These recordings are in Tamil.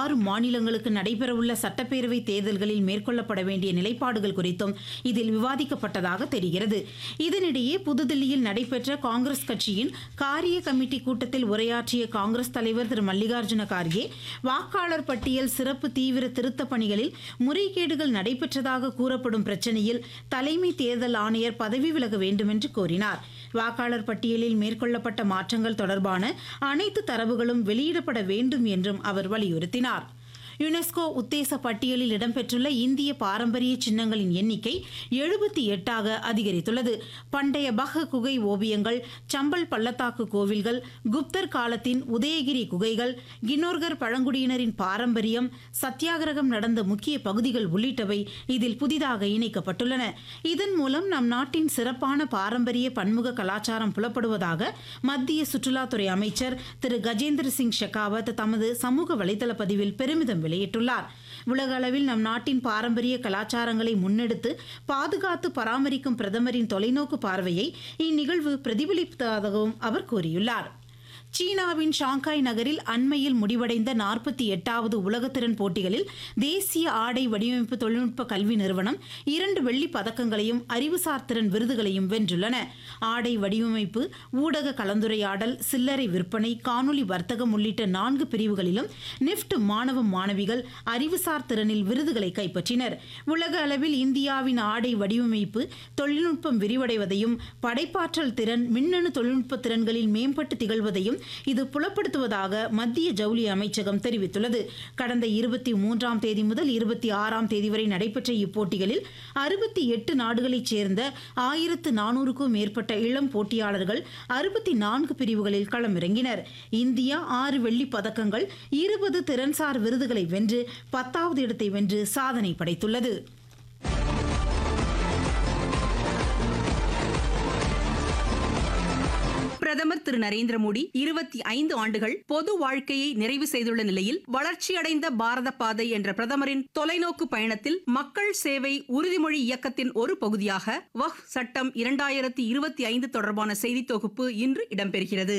ஆறு மாநிலங்களுக்கு நடைபெறவுள்ள சட்டப்பேரவை தேர்தல்களில் மேற்கொள்ளப்பட வேண்டிய நிலைப்பாடுகள் குறித்தும் இதில் விவாதிக்கப்பட்டதாக தெரிகிறது இதனிடையே புதுதில்லியில் நடைபெற்ற காங்கிரஸ் கட்சியின் காரிய கமிட்டி கூட்டத்தில் உரையாற்றிய காங்கிரஸ் தலைவர் திரு மல்லிகார்ஜுன கார்கே வாக்காளர் பட்டியல் சிறப்பு தீவிர திருத்தப் பணிகளில் முறைகேடுகள் நடைபெற்றதாக கூறப்படும் பிரச்சனையில் தலைமை தேர்தல் ஆணையர் பதவி விலக வேண்டும் என்று கோரினார் வாக்காளர் பட்டியலில் மேற்கொள்ளப்பட்ட மாற்றங்கள் தொடர்பான அனைத்து தரவுகளும் வெளியிடப்பட வேண்டும் என்றும் அவர் வலியுறுத்தினார் யுனெஸ்கோ உத்தேச பட்டியலில் இடம்பெற்றுள்ள இந்திய பாரம்பரிய சின்னங்களின் எண்ணிக்கை எழுபத்தி எட்டாக அதிகரித்துள்ளது பண்டைய பஹ குகை ஓவியங்கள் சம்பல் பள்ளத்தாக்கு கோவில்கள் குப்தர் காலத்தின் உதயகிரி குகைகள் கின்னோர்கர் பழங்குடியினரின் பாரம்பரியம் சத்தியாகிரகம் நடந்த முக்கிய பகுதிகள் உள்ளிட்டவை இதில் புதிதாக இணைக்கப்பட்டுள்ளன இதன் மூலம் நம் நாட்டின் சிறப்பான பாரம்பரிய பன்முக கலாச்சாரம் புலப்படுவதாக மத்திய சுற்றுலாத்துறை அமைச்சர் திரு கஜேந்திர சிங் ஷெகாவத் தமது சமூக வலைதள பதிவில் பெருமிதம் வெளியிட்டுள்ளார் உலக அளவில் நம் நாட்டின் பாரம்பரிய கலாச்சாரங்களை முன்னெடுத்து பாதுகாத்து பராமரிக்கும் பிரதமரின் தொலைநோக்கு பார்வையை இந்நிகழ்வு பிரதிபலிப்பதாகவும் அவர் கூறியுள்ளார் சீனாவின் ஷாங்காய் நகரில் அண்மையில் முடிவடைந்த நாற்பத்தி எட்டாவது உலகத்திறன் போட்டிகளில் தேசிய ஆடை வடிவமைப்பு தொழில்நுட்ப கல்வி நிறுவனம் இரண்டு வெள்ளிப் பதக்கங்களையும் அறிவுசார் திறன் விருதுகளையும் வென்றுள்ளன ஆடை வடிவமைப்பு ஊடக கலந்துரையாடல் சில்லறை விற்பனை காணொலி வர்த்தகம் உள்ளிட்ட நான்கு பிரிவுகளிலும் நிஃப்ட் மாணவ மாணவிகள் அறிவுசார் திறனில் விருதுகளை கைப்பற்றினர் உலக அளவில் இந்தியாவின் ஆடை வடிவமைப்பு தொழில்நுட்பம் விரிவடைவதையும் படைப்பாற்றல் திறன் மின்னணு தொழில்நுட்ப திறன்களில் மேம்பட்டு திகழ்வதையும் இது புலப்படுத்துவதாக மத்திய ஜவுளி அமைச்சகம் தெரிவித்துள்ளது கடந்த இருபத்தி மூன்றாம் தேதி முதல் இருபத்தி ஆறாம் தேதி வரை நடைபெற்ற இப்போட்டிகளில் அறுபத்தி எட்டு நாடுகளைச் சேர்ந்த ஆயிரத்து நானூறுக்கும் மேற்பட்ட இளம் போட்டியாளர்கள் அறுபத்தி நான்கு பிரிவுகளில் களமிறங்கினர் இந்தியா ஆறு வெள்ளிப் பதக்கங்கள் இருபது திறன்சார் விருதுகளை வென்று பத்தாவது இடத்தை வென்று சாதனை படைத்துள்ளது பிரதமர் திரு நரேந்திர மோடி இருபத்தி ஐந்து ஆண்டுகள் பொது வாழ்க்கையை நிறைவு செய்துள்ள நிலையில் வளர்ச்சியடைந்த பாரத பாதை என்ற பிரதமரின் தொலைநோக்கு பயணத்தில் மக்கள் சேவை உறுதிமொழி இயக்கத்தின் ஒரு பகுதியாக வக்ஃப் சட்டம் இரண்டாயிரத்தி இருபத்தி ஐந்து தொடர்பான செய்தி தொகுப்பு இன்று இடம்பெறுகிறது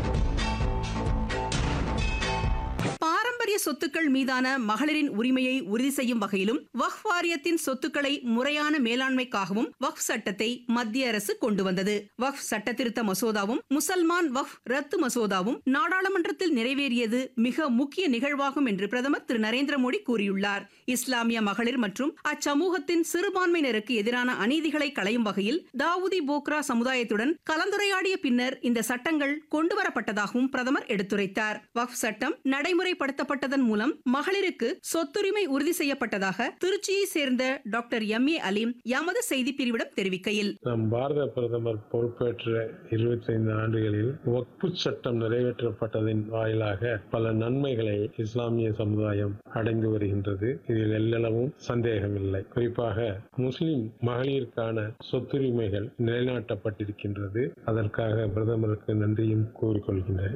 பாரம்பரிய சொத்துக்கள் மீதான மகளிரின் உரிமையை உறுதி செய்யும் வகையிலும் வக்ஃப் வாரியத்தின் சொத்துக்களை முறையான மேலாண்மைக்காகவும் வக்ஃப் சட்டத்தை மத்திய அரசு கொண்டு வந்தது வக்ஃப் சட்ட திருத்த மசோதாவும் முசல்மான் வக்ஃப் ரத்து மசோதாவும் நாடாளுமன்றத்தில் நிறைவேறியது மிக முக்கிய நிகழ்வாகும் என்று பிரதமர் திரு நரேந்திர மோடி கூறியுள்ளார் இஸ்லாமிய மகளிர் மற்றும் அச்சமூகத்தின் சிறுபான்மையினருக்கு எதிரான அநீதிகளை களையும் வகையில் தாவூதி போக்ரா சமுதாயத்துடன் கலந்துரையாடிய பின்னர் இந்த சட்டங்கள் கொண்டுவரப்பட்டதாகவும் பிரதமர் எடுத்துரைத்தார் வக்ஃப் சட்டம் நடைமுறைப்படுத்தப்பட்டதன் மூலம் மகளிருக்கு சொத்துரிமை உறுதி செய்யப்பட்டதாக திருச்சியை சேர்ந்த டாக்டர் எம் ஏ அலீம் எமது செய்தி பிரிவிடம் தெரிவிக்கையில் நம் பாரத பிரதமர் பொறுப்பேற்ற 25 ஆண்டுகளில் வக்பு சட்டம் நிறைவேற்றப்பட்டதின் வாயிலாக பல நன்மைகளை இஸ்லாமிய சமுதாயம் அடைந்து வருகின்றது இதில் எல்லளவும் சந்தேகமில்லை குறிப்பாக முஸ்லிம் மகளிருக்கான சொத்துரிமைகள் நிலைநாட்டப்பட்டிருக்கின்றது அதற்காக பிரதமருக்கு நன்றியும் கூறிக்கொள்கின்றேன்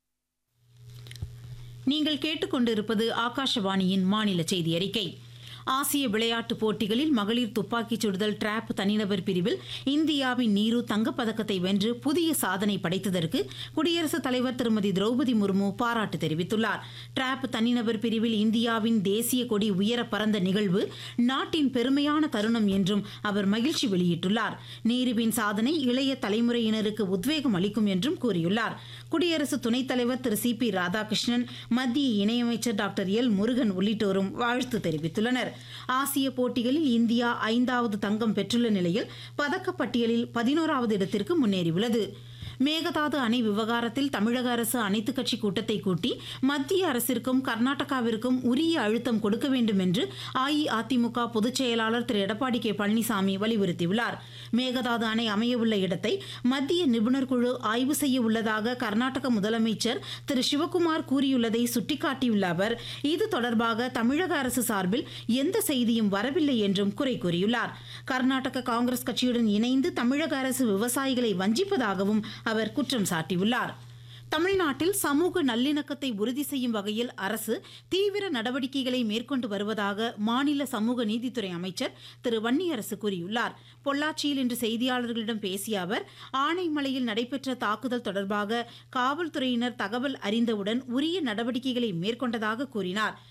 நீங்கள் கேட்டுக்கொண்டிருப்பது ஆகாஷவாணியின் மாநில செய்தி அறிக்கை ஆசிய விளையாட்டுப் போட்டிகளில் மகளிர் துப்பாக்கிச் சுடுதல் டிராப் தனிநபர் பிரிவில் இந்தியாவின் நீரு தங்கப்பதக்கத்தை வென்று புதிய சாதனை படைத்ததற்கு குடியரசுத் தலைவர் திருமதி திரௌபதி முர்மு பாராட்டு தெரிவித்துள்ளார் டிராப் தனிநபர் பிரிவில் இந்தியாவின் தேசிய கொடி உயர பறந்த நிகழ்வு நாட்டின் பெருமையான தருணம் என்றும் அவர் மகிழ்ச்சி வெளியிட்டுள்ளார் நீருவின் சாதனை இளைய தலைமுறையினருக்கு உத்வேகம் அளிக்கும் என்றும் கூறியுள்ளார் குடியரசு துணைத் தலைவர் திரு சி பி ராதாகிருஷ்ணன் மத்திய இணையமைச்சர் டாக்டர் எல் முருகன் உள்ளிட்டோரும் வாழ்த்து தெரிவித்துள்ளனர் ஆசிய போட்டிகளில் இந்தியா ஐந்தாவது தங்கம் பெற்றுள்ள நிலையில் பதக்கப்பட்டியலில் பதினோராவது இடத்திற்கு முன்னேறியுள்ளது மேகதாது அணை விவகாரத்தில் தமிழக அரசு அனைத்துக் கட்சி கூட்டத்தை கூட்டி மத்திய அரசிற்கும் கர்நாடகாவிற்கும் உரிய அழுத்தம் கொடுக்க வேண்டும் என்று அஇஅதிமுக பொதுச் செயலாளர் திரு எடப்பாடி கே பழனிசாமி வலியுறுத்தியுள்ளார் மேகதாது அணை அமையவுள்ள இடத்தை மத்திய நிபுணர் குழு ஆய்வு செய்ய உள்ளதாக கர்நாடக முதலமைச்சர் திரு சிவக்குமார் கூறியுள்ளதை சுட்டிக்காட்டியுள்ள அவர் இது தொடர்பாக தமிழக அரசு சார்பில் எந்த செய்தியும் வரவில்லை என்றும் குறை கூறியுள்ளார் கர்நாடக காங்கிரஸ் கட்சியுடன் இணைந்து தமிழக அரசு விவசாயிகளை வஞ்சிப்பதாகவும் அவர் குற்றம் சாட்டியுள்ளார் தமிழ்நாட்டில் சமூக நல்லிணக்கத்தை உறுதி செய்யும் வகையில் அரசு தீவிர நடவடிக்கைகளை மேற்கொண்டு வருவதாக மாநில சமூக நீதித்துறை அமைச்சர் திரு வன்னியரசு கூறியுள்ளார் பொள்ளாச்சியில் இன்று செய்தியாளர்களிடம் பேசிய அவர் ஆனைமலையில் நடைபெற்ற தாக்குதல் தொடர்பாக காவல்துறையினர் தகவல் அறிந்தவுடன் உரிய நடவடிக்கைகளை மேற்கொண்டதாக கூறினார்